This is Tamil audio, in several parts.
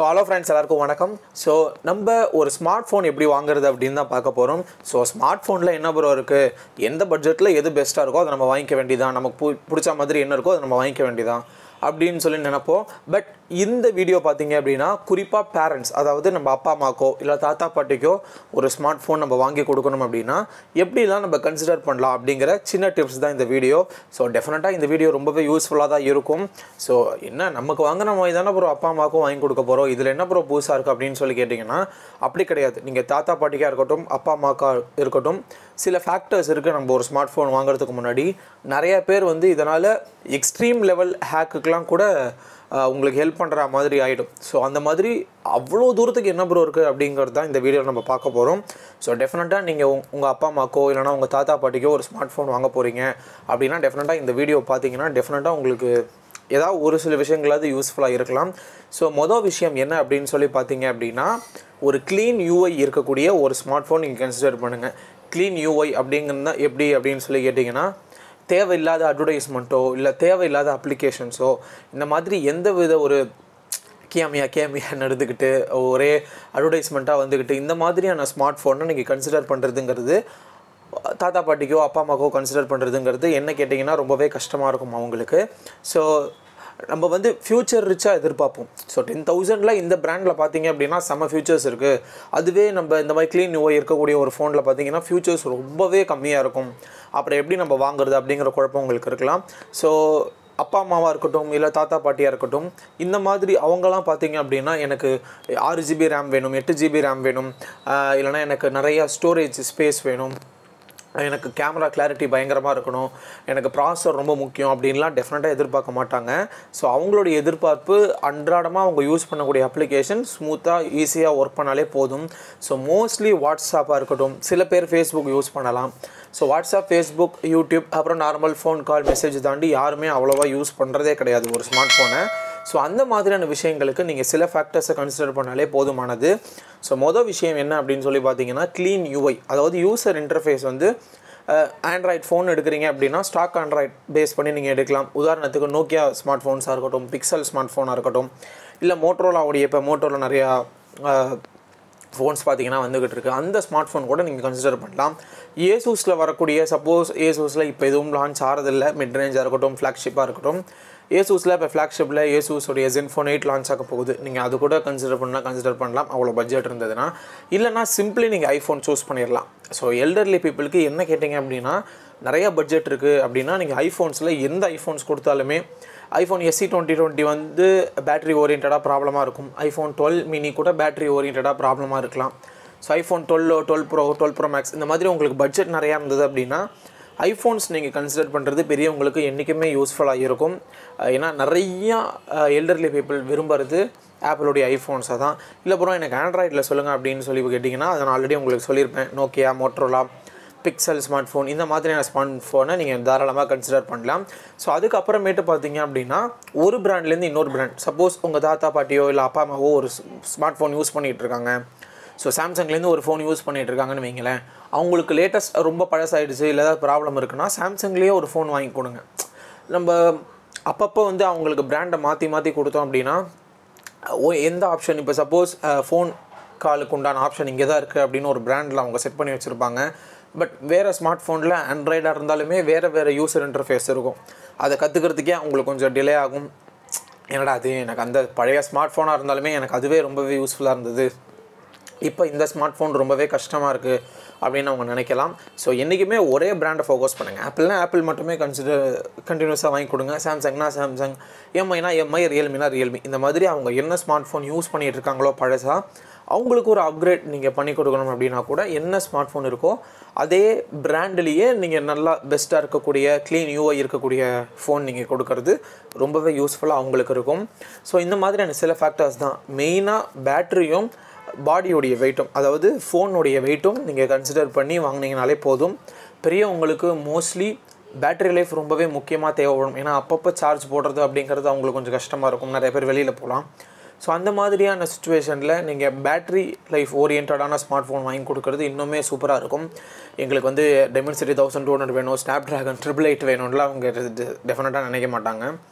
ஹலோ ஃப்ரெண்ட்ஸ் எல்லாருக்கும் வணக்கம் ஸோ நம்ம ஒரு ஸ்மார்ட் ஃபோன் எப்படி வாங்குறது அப்படின்னு தான் பார்க்க போகிறோம் ஸோ ஸ்மார்ட் ஃபோனில் என்ன ப்ரோ இருக்குது எந்த பட்ஜெட்டில் எது பெஸ்ட்டாக இருக்கோ அதை நம்ம வாங்கிக்க வேண்டியதான் நமக்கு பு- பிடிச்ச மாதிரி என்ன இருக்கோ அதை நம்ம வாங்கிக்க வேண்டியதான் அப்படின்னு சொல்லி நினைப்போம் பட் இந்த வீடியோ பார்த்தீங்க அப்படின்னா குறிப்பாக பேரண்ட்ஸ் அதாவது நம்ம அப்பா அம்மாக்கோ இல்லை தாத்தா பாட்டிக்கோ ஒரு ஸ்மார்ட் ஃபோன் நம்ம வாங்கி கொடுக்கணும் அப்படின்னா எப்படிலாம் நம்ம கன்சிடர் பண்ணலாம் அப்படிங்கிற சின்ன டிப்ஸ் தான் இந்த வீடியோ ஸோ டெஃபினட்டாக இந்த வீடியோ ரொம்பவே யூஸ்ஃபுல்லாக தான் இருக்கும் ஸோ என்ன நமக்கு வாங்கின மாதிரி தானே ப்ரோ அப்பா அம்மாவுக்கும் வாங்கி கொடுக்க போகிறோம் இதில் என்ன ப்ரோ புதுசாக இருக்குது அப்படின்னு சொல்லி கேட்டிங்கன்னா அப்படி கிடையாது நீங்கள் தாத்தா பாட்டிக்காக இருக்கட்டும் அப்பா அம்மாக்கா இருக்கட்டும் சில ஃபேக்டர்ஸ் இருக்குது நம்ம ஒரு ஸ்மார்ட் ஃபோன் வாங்குறதுக்கு முன்னாடி நிறைய பேர் வந்து இதனால் எக்ஸ்ட்ரீம் லெவல் ஹேக்குக்கெலாம் கூட ஆஹ், உங்களுக்கு ஹெல்ப் பண்ணுற மாதிரி ஆகிடும் ஸோ அந்த மாதிரி அவ்வளோ தூரத்துக்கு என்ன ப்ரோ இருக்குது அப்படிங்கிறது தான் இந்த வீடியோவில் நம்ம பார்க்க போகிறோம் ஸோ டெஃபினட்டாக நீங்கள் உங்கள் அப்பா அம்மாக்கோ இல்லைனா உங்கள் தாத்தா பாட்டிக்கோ ஒரு ஸ்மார்ட் ஃபோன் வாங்க போகிறீங்க அப்படின்னா டெஃபினட்டாக இந்த வீடியோ பார்த்தீங்கன்னா டெஃபினட்டாக உங்களுக்கு ஏதாவது ஒரு சில விஷயங்களாவது யூஸ்ஃபுல்லாக இருக்கலாம் ஸோ மொதல் விஷயம் என்ன அப்படின்னு சொல்லி பார்த்தீங்க அப்படின்னா ஒரு க்ளீன் யூஐ இருக்கக்கூடிய ஒரு ஸ்மார்ட் ஃபோன் நீங்கள் கன்சிடர் பண்ணுங்கள் க்ளீன் யூஐ அப்படிங்கிறது எப்படி அப்படின்னு சொல்லி கேட்டிங்கன்னா தேவையில்லாத அட்வர்டைஸ்மெண்ட்டோ இல்லை தேவையில்லாத அப்ளிகேஷன்ஸோ இந்த மாதிரி எந்த வித ஒரு கேமியா கேமியான்னு எடுத்துக்கிட்டு ஒரே அட்வர்டைஸ்மெண்ட்டாக வந்துக்கிட்டு இந்த மாதிரியான ஸ்மார்ட் ஃபோனை நீங்கள் கன்சிடர் பண்ணுறதுங்கிறது தாத்தா பாட்டிக்கோ அப்பா அம்மாக்கோ கன்சிடர் பண்ணுறதுங்கிறது என்ன கேட்டிங்கன்னா ரொம்பவே கஷ்டமாக இருக்கும் அவங்களுக்கு ஸோ நம்ம வந்து ஃப்யூச்சர் ரிச்சாக எதிர்பார்ப்போம் ஸோ டென் தௌசண்டில் இந்த பிராண்டில் பார்த்தீங்க அப்படின்னா செம்ம ஃபியூச்சர்ஸ் இருக்குது அதுவே நம்ம இந்த மாதிரி க்ளீன் நோய் இருக்கக்கூடிய ஒரு ஃபோனில் பார்த்தீங்கன்னா ஃபியூச்சர்ஸ் ரொம்பவே கம்மியாக இருக்கும் அப்புறம் எப்படி நம்ம வாங்குறது அப்படிங்கிற குழப்பம் உங்களுக்கு இருக்கலாம் ஸோ அப்பா அம்மாவாக இருக்கட்டும் இல்லை தாத்தா பாட்டியாக இருக்கட்டும் இந்த மாதிரி அவங்கலாம் பார்த்தீங்க அப்படின்னா எனக்கு ஆறு ஜிபி ரேம் வேணும் எட்டு ஜிபி ரேம் வேணும் ஆஹ் இல்லைன்னா எனக்கு நிறையா ஸ்டோரேஜ் ஸ்பேஸ் வேணும் எனக்கு கேமரா கிளாரிட்டி பயங்கரமாக இருக்கணும் எனக்கு ப்ராசஸர் ரொம்ப முக்கியம் அப்படின்லாம் டெஃபினட்டாக எதிர்பார்க்க மாட்டாங்க ஸோ அவங்களுடைய எதிர்பார்ப்பு அன்றாடமாக அவங்க யூஸ் பண்ணக்கூடிய அப்ளிகேஷன் ஸ்மூத்தாக ஈஸியாக ஒர்க் பண்ணாலே போதும் ஸோ மோஸ்ட்லி வாட்ஸ்அப்பாக இருக்கட்டும் சில பேர் ஃபேஸ்புக் யூஸ் பண்ணலாம் ஸோ வாட்ஸ்அப் ஃபேஸ்புக் யூடியூப் அப்புறம் நார்மல் ஃபோன் கால் மெசேஜ் தாண்டி யாருமே அவ்வளோவா யூஸ் பண்ணுறதே கிடையாது ஒரு ஸ்மார்ட் ஃபோனை ஸோ அந்த மாதிரியான விஷயங்களுக்கு நீங்கள் சில ஃபேக்டர்ஸை கன்சிடர் பண்ணாலே போதுமானது ஸோ மொதல் விஷயம் என்ன அப்படின்னு சொல்லி பார்த்தீங்கன்னா க்ளீன் யூஐ அதாவது யூசர் இன்டர்ஃபேஸ் வந்து ஆண்ட்ராய்ட் ஃபோன் எடுக்கிறீங்க அப்படின்னா ஸ்டாக் ஆண்ட்ராய்ட் பேஸ் பண்ணி நீங்கள் எடுக்கலாம் உதாரணத்துக்கு நோக்கியா ஸ்மார்ட் ஃபோன்ஸாக இருக்கட்டும் பிக்சல் ஸ்மார்ட் ஃபோனாக இருக்கட்டும் இல்லை மோட்ரோலாவுடைய இப்போ மோட்டோவில் நிறையா ஃபோன்ஸ் பார்த்தீங்கன்னா வந்துகிட்டு இருக்கு அந்த ஸ்மார்ட் ஃபோன் கூட நீங்கள் கன்சிடர் பண்ணலாம் ஏசூஸில் வரக்கூடிய சப்போஸ் ஏசூஸில் இப்போ எதுவும் லான்ச் ஆகிறதில்ல மிட் ரேஞ்சாக இருக்கட்டும் ஃப்ளாக்ஷிப்பாக இருக்கட்டும் ஏசூஸில் இப்போ ஃப்ளாக்ஷிப்பில் ஏசூஸோடைய ஜென்ஃபோன் எயிட் லான்ச் ஆக போகுது நீங்கள் அது கூட கன்சிடர் பண்ணால் கன்சிடர் பண்ணலாம் அவ்வளோ பட்ஜெட் இருந்ததுன்னா இல்லைனா சிம்பிளி நீங்கள் ஐஃபோன் சூஸ் பண்ணிடலாம் ஸோ எல்டர்லி பீப்புளுக்கு என்ன கேட்டிங்க அப்படின்னா நிறைய பட்ஜெட் இருக்குது அப்படின்னா நீங்கள் ஐஃபோன்ஸில் எந்த ஐஃபோன்ஸ் கொடுத்தாலுமே ஐஃபோன் எஸ்சி டுவெண்ட்டி டுவெண்ட்டி வந்து பேட்டரி ஓரியன்டாக ப்ராப்ளமாக இருக்கும் ஐஃபோன் டுவெல் மினி கூட பேட்டரி ஓரியன்டாக ப்ராப்ளமாக இருக்கலாம் so iPhone twelve twelve pro twelve pro max இந்த மாதிரி உங்களுக்கு பட்ஜெட் நிறையா இருந்தது அப்படின்னா ஐஃபோன்ஸ் நீங்கள் கன்சிடர் பண்ணுறது பெரியவங்களுக்கு என்றைக்குமே யூஸ்ஃபுல்லாக இருக்கும் அஹ் ஏன்னா நிறையா எல்டர்லி பீப்புள் விரும்புறது ஆப்பிளுடைய ஐஃபோன்ஸை தான் இல்லை ப்ரோ எனக்கு ஆண்ட்ராய்டில் சொல்லுங்கள் அப்படின்னு சொல்லி கேட்டிங்கன்னா அதை நான் ஆல்ரெடி உங்களுக்கு சொல்லியிருப்பேன் Nokia Motorola Pixel smartphone இந்த மாதிரியான ஸ்மார்ட் ஃபோனை நீங்கள் தாராளமாக கன்சிடர் பண்ணலாம் ஸோ அதுக்கப்புறமேட்டு பார்த்தீங்க அப்படின்னா ஒரு பிராண்ட்லேருந்து இன்னொரு பிராண்ட் சப்போஸ் உங்கள் தாத்தா பாட்டியோ இல்லை அப்பா அம்மாவோ ஒரு ஸ்மார்ட் ஃபோன் யூஸ் பண்ணிகிட்டு இருக்காங்க ஸோ சாம்சங்லேருந்து ஒரு ஃபோன் யூஸ் பண்ணிட்டு இருக்காங்கன்னு வைங்களேன் அவங்களுக்கு லேட்டஸ்ட் ரொம்ப பழசாயிடுச்சு இல்லை ஏதாவது ப்ராப்ளம் இருக்குன்னா சாம்சங்லேயே ஒரு ஃபோன் வாங்கி கொடுங்க நம்ம அப்பப்போ வந்து அவங்களுக்கு பிராண்டை மாற்றி மாற்றி கொடுத்தோம் அப்படின்னா ஓ எந்த ஆப்ஷன் இப்போ சப்போஸ் ஃபோன் காலுக்கு உண்டான ஆப்ஷன் இங்கே தான் இருக்குது அப்படின்னு ஒரு பிராண்டில் அவங்க செட் பண்ணி வச்சுருப்பாங்க பட் வேறு ஸ்மார்ட் ஃபோனில் ஆண்ட்ராய்டாக இருந்தாலுமே வேறு வேறு யூசர் இன்டர்ஃபேஸ் இருக்கும் அதை கற்றுக்கிறதுக்கே அவங்களுக்கு கொஞ்சம் டிலே ஆகும் என்னடா அது எனக்கு அந்த பழைய ஸ்மார்ட் ஃபோனாக இருந்தாலுமே எனக்கு அதுவே ரொம்பவே யூஸ்ஃபுல்லாக இருந்தது இப்போ இந்த ஸ்மார்ட் ஃபோன் ரொம்பவே கஷ்டமாக இருக்குது அப்படின்னு அவங்க நினைக்கலாம் ஸோ என்றைக்குமே ஒரே பிராண்டை ஃபோக்கஸ் பண்ணுங்கள் ஆப்பிள்னா ஆப்பிள் மட்டுமே கன்சிடர் கண்டினியூஸாக வாங்கி கொடுங்க சாம்சங்னா சாம்சங் எம்ஐனா எம்ஐ ரியல்மினா ரியல்மி இந்த மாதிரி அவங்க என்ன ஸ்மார்ட் ஃபோன் யூஸ் பண்ணிகிட்டு இருக்காங்களோ பழசா அவங்களுக்கு ஒரு அப்கிரேட் நீங்கள் பண்ணி கொடுக்கணும் அப்படின்னா கூட என்ன ஸ்மார்ட் ஃபோன் இருக்கோ அதே பிராண்ட்லேயே நீங்கள் நல்லா பெஸ்ட்டாக இருக்கக்கூடிய க்ளீன் யூஐ இருக்கக்கூடிய ஃபோன் நீங்கள் கொடுக்கறது ரொம்பவே யூஸ்ஃபுல்லாக அவங்களுக்கு இருக்கும் ஸோ இந்த மாதிரியான சில ஃபேக்டர்ஸ் தான் மெயினாக பேட்டரியும் பாடியோடைய வெயிட்டும் அதாவது ஃபோனுடைய வெயிட்டும் நீங்கள் கன்சிடர் பண்ணி வாங்கினீங்கனாலே போதும் பெரியவங்களுக்கு மோஸ்ட்லி பேட்டரி லைஃப் ரொம்பவே முக்கியமாக தேவைப்படும் ஏன்னா அப்பப்போ சார்ஜ் போடுறது அப்படிங்கிறது அவங்களுக்கு கொஞ்சம் கஷ்டமாக இருக்கும் நிறைய பேர் வெளியில் போகலாம் ஸோ அந்த மாதிரியான சுச்சுவேஷனில் நீங்கள் பேட்டரி லைஃப் ஓரியன்டான ஸ்மார்ட் ஃபோன் வாங்கி கொடுக்குறது இன்னுமே சூப்பராக இருக்கும் எங்களுக்கு வந்து டெமென்சிட்டி தௌசண்ட் டூ ஹண்ட்ரட் வேணும் ஸ்னாப் ட்ராகன் ட்ரிபிள் எயிட் வேணும்லாம் அவங்க டெஃபினட்டாக நினைக்க மாட்டாங்க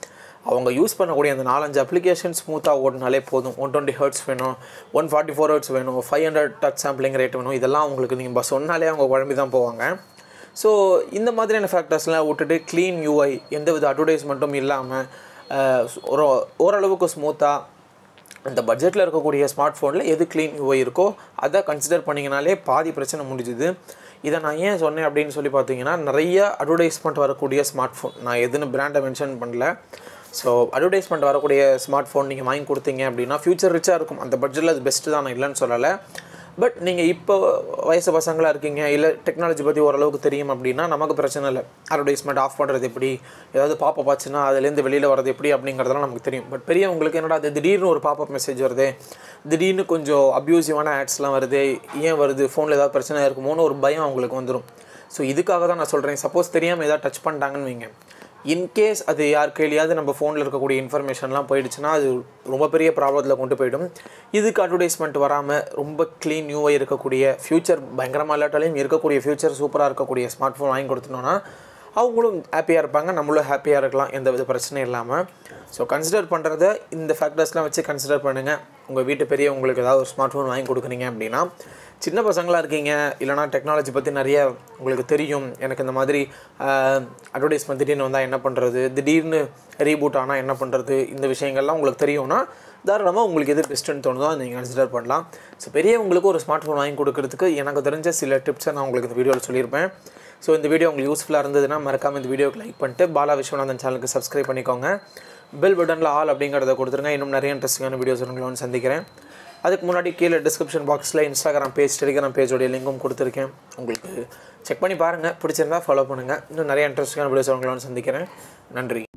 அவங்க யூஸ் பண்ணக்கூடிய அந்த நாலஞ்சு அப்ளிகேஷன் ஸ்மூத்தாக ஓடினாலே போதும் ஒன் டுவெண்ட்டி ஹர்ட்ஸ் வேணும் ஒன் ஃபார்ட்டி ஃபோர் ஹர்ட்ஸ் வேணும் five hundred touch sampling rate வேணும் இதெல்லாம் உங்களுக்கு நீங்கள் சொன்னாலே அவங்க குழம்பி தான் போவாங்க ஸோ இந்த மாதிரியான ஃபேக்டர்ஸ்லாம் விட்டுட்டு க்ளீன் யூஐ எந்த வித அட்வர்டைஸ்மெண்ட்டும் இல்லாமல் ஒரு ஓரளவுக்கு ஸ்மூத்தாக அந்த பட்ஜெட்டில் இருக்கக்கூடிய ஸ்மார்ட் ஃபோனில் எது க்ளீன் யூஐ இருக்கோ அதை கன்சிடர் பண்ணிங்கனாலே பாதி பிரச்சனை முடிஞ்சுது இதை நான் ஏன் சொன்னேன் அப்படின்னு சொல்லி பார்த்தீங்கன்னா நிறைய அட்வர்டைஸ்மெண்ட் வரக்கூடிய ஸ்மார்ட் ஃபோன் நான் எதுன்னு பிராண்டை மென்ஷன் பண்ணல ஸோ அட்வர்டைஸ்மெண்ட் வரக்கூடிய ஸ்மார்ட் ஃபோன் நீங்கள் வாங்கி கொடுத்தீங்க அப்படின்னா ஃப்யூச்சர் ரிச்சாக இருக்கும் அந்த பட்ஜெட்டில் அது பெஸ்ட்டு தான் நான் இல்லைன்னு சொல்லலை பட் நீங்கள் இப்போ வயசு பசங்களாக இருக்கீங்க இல்லை டெக்னாலஜி பற்றி ஓரளவுக்கு தெரியும் அப்படின்னா நமக்கு பிரச்சனை இல்லை அட்வர்டைஸ்மெண்ட் ஆஃப் பண்ணுறது எப்படி ஏதாவது பாப்பப் ஆச்சுன்னா அதுலேருந்து வெளியில் வரது எப்படி அப்படிங்கிறதெல்லாம் நமக்கு தெரியும் பட் பெரியவங்களுக்கு என்னடா அது திடீர்னு ஒரு பாப்பப் மெசேஜ் வருது திடீர்னு கொஞ்சம் அப்யூசிவான ஆட்ஸ்லாம் வருது ஏன் வருது ஃபோனில் ஏதாவது பிரச்சனை இருக்குமோன்னு ஒரு பயம் அவங்களுக்கு வந்துடும் ஸோ இதுக்காக தான் நான் சொல்கிறேன் சப்போஸ் தெரியாமல் ஏதாவது டச் பண்ணிட்டாங்கன்னு வைங்க இன்கேஸ் அது யார் கையிலையாவது நம்ம ஃபோனில் இருக்கக்கூடிய இன்ஃபர்மேஷன்லாம் போயிடுச்சுன்னா அது ரொம்ப பெரிய ப்ராப்ளத்தில் கொண்டு போயிடும் இதுக்கு அட்வர்டைஸ்மெண்ட் வராமல் ரொம்ப க்ளீன் நியூவாக இருக்கக்கூடிய ஃப்யூச்சர் பயங்கரமாக இல்லாட்டாலையும் இருக்கக்கூடிய ஃப்யூச்சர் சூப்பராக இருக்கக்கூடிய ஸ்மார்ட் ஃபோன் வாங்கி கொடுத்தோன்னா அவங்களும் ஹாப்பியாக இருப்பாங்க நம்மளும் ஹாப்பியாக இருக்கலாம் எந்த வித பிரச்சனையும் இல்லாமல் ஸோ கன்சிடர் பண்ணுறத இந்த ஃபேக்டர்ஸ்லாம் வச்சு கன்சிடர் பண்ணுங்கள் உங்கள் வீட்டு பெரியவங்களுக்கு ஏதாவது ஒரு ஸ்மார்ட் ஃபோன் வாங்கி கொடுக்குறீங்க அப்படின்னா சின்ன பசங்களாக இருக்கீங்க இல்லைனா டெக்னாலஜி பற்றி நிறைய உங்களுக்கு தெரியும் எனக்கு இந்த மாதிரி அட்வர்டைஸ்மெண்ட் திடீர்னு வந்தால் என்ன பண்ணுறது திடீர்னு ரீபூட் ஆனால் என்ன பண்ணுறது இந்த விஷயங்கள்லாம் உங்களுக்கு தெரியும்னா தாராளமாக உங்களுக்கு எது பெஸ்ட்டுன்னு தோணுதோ அதை நீங்கள் கன்சிடர் பண்ணலாம் ஸோ பெரியவங்களுக்கு ஒரு ஸ்மார்ட் ஃபோன் வாங்கி கொடுக்கறதுக்கு எனக்கு தெரிஞ்ச சில டிப்ஸை நான் உங்களுக்கு இந்த வீடியோவில் சொல்லியிருப்பேன் ஸோ இந்த வீடியோ உங்களுக்கு யூஸ்ஃபுல்லாக இருந்ததுன்னா மறக்காமல் இந்த வீடியோக்கு லைக் பண்ணிட்டு பாலா விஸ்வநாதன் சேனலுக்கு சப்ஸ்கிரைப் பண்ணிக்கோங்க பெல் பட்டனில் ஆல் அப்படிங்கிறத கொடுத்துருங்க இன்னும் நிறைய இன்ட்ரெஸ்டிங்கான வீடியோஸ் உங்களை வந்து சந்திக்கிறேன் அதுக்கு முன்னாடி கீழே டிஸ்கிரிப்ஷன் பாக்ஸில் இன்ஸ்டாகிராம் பேஜ் டெலிகிராம் பேஜோடைய லிங்கும் கொடுத்துருக்கேன் உங்களுக்கு செக் பண்ணி பாருங்கள் பிடிச்சிருந்தா ஃபாலோ பண்ணுங்கள் இன்னும் நிறைய இன்ட்ரெஸ்டிங்கான வீடியோஸ் உங்களை வந்து சந்திக்கிறேன் நன்றி